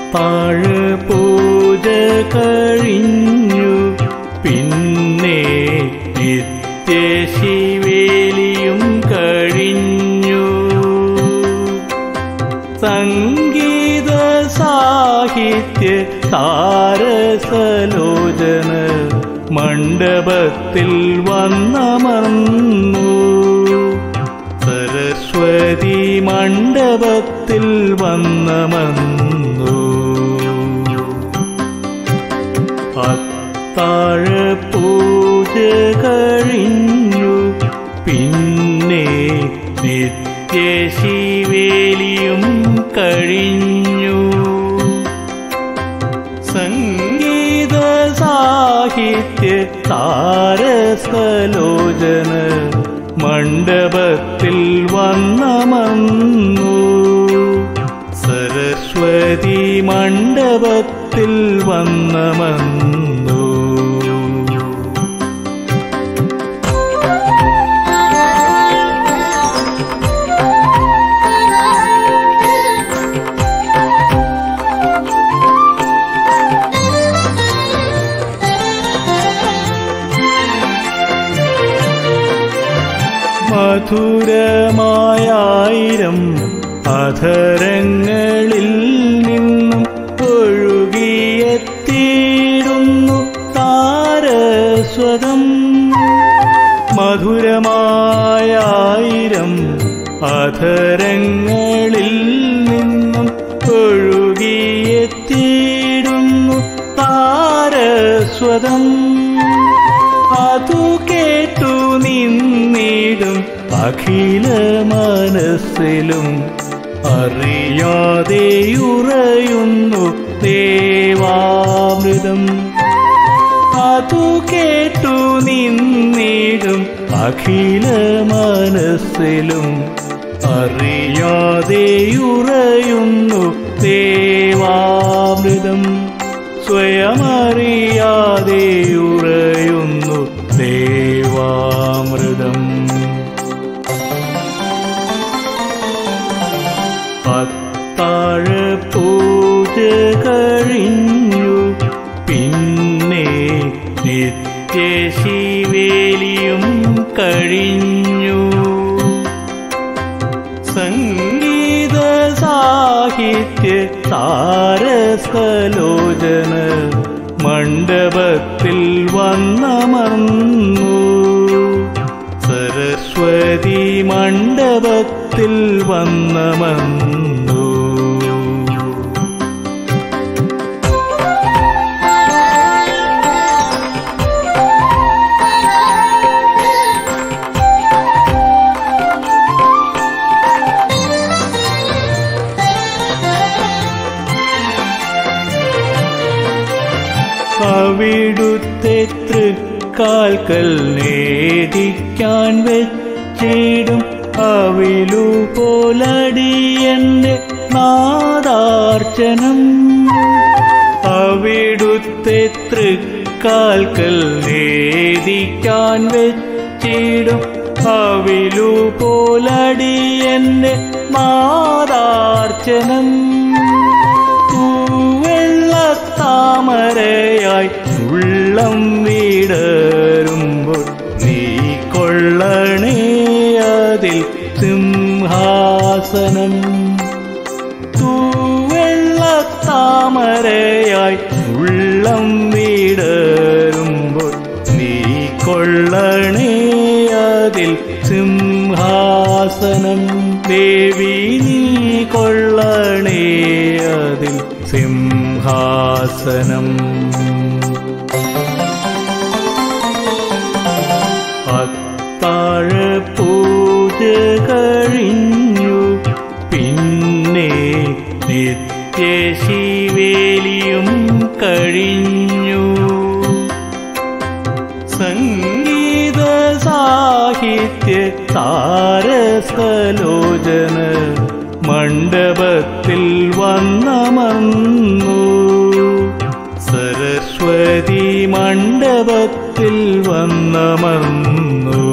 അത്താഴ പൂജ കഴിഞ്ഞു പിന്നെ നിത്യശിവേലിയും കഴിഞ്ഞു സംഗീത സാഹിത്യ താരസലോചന മണ്ഡപത്തിൽ വന്നമർന്നു സരസ്വതി മണ്ഡപത്തിൽ വന്നമർന്നു അത്താഴ പൂജ കഴിഞ്ഞു പിന്നെ നിത്യശിവേലിയും കഴിഞ്ഞു സംഗീത സാഹിത്യ താരസലോചന മണ്ഡപത്തിൽ വന്നമന്നു സരസ്വതി മണ്ഡപത്തിൽ വന്നമന്നു മധുരമായായിരം അധരങ്ങളിൽ നിന്നും ഒഴുകിയെത്തിയിടുന്നു താരസ്വതം മധുരമായായിരം അധരങ്ങളിൽ നിന്നും ഒഴുകിയെത്തിയിടുന്നു താരസ്വതം അതു കേട്ടു നിന്നിടും അഖില മനസ്സിലും അറിയാതെയുറയുന്നു ദേവാമൃതം അതു കേട്ടു നിന്നിടും അഖില മനസ്സിലും അറിയാതെയുറയുന്നു ദേവാമൃതം സ്വയമറിയാതെയുറയുന്നു ദേവാമൃതം പത്താഴ പൂജ കഴിഞ്ഞു പിന്നെ നിത്യശിവേലിയും കഴിഞ്ഞു സംഗീത സാഹിത്യ താരസലോചന മണ്ഡപത്തിൽ വന്നമർന്നു സരസ്വതി മണ്ഡപത്തിൽ വന്നമർന്നു അവിടുത്തെ തൃക്കാൽക്കൽ നേദിക്കാൻ വെച്ചിടും അവിലു പോലടിയന്റെ നാദാർച്ചനം അവിടുത്തെ തൃക്കാൽക്കൽ നേദിക്കാൻ വെച്ചിടും അവിലു പോലടിയന്റെ നാദാർച്ചനം തൂവെള്ളത്താമരയായി ഉള്ളം വിടരുമ്പോൾ നീ കൊള്ളണേ അതിൽ സിംഹാസനം തൂവെള്ളത്താമരയായി ഉള്ളം വിടരുമ്പോൾ നീ കൊള്ളണേ അതിൽ സിംഹാസനം ദേവി നീ കൊള്ളണേ അതിൽ സിംഹാസനം അത്താഴ പൂജ കഴിഞ്ഞു പിന്നെ നിത്യശിവേലിയും കഴിഞ്ഞു സംഗീത സാഹിത്യ താരസലോചന മണ്ഡപത്തിൽ വന്നമർന്നു സരസ്വതി മണ്ഡപത്തിൽ വന്നമർന്നു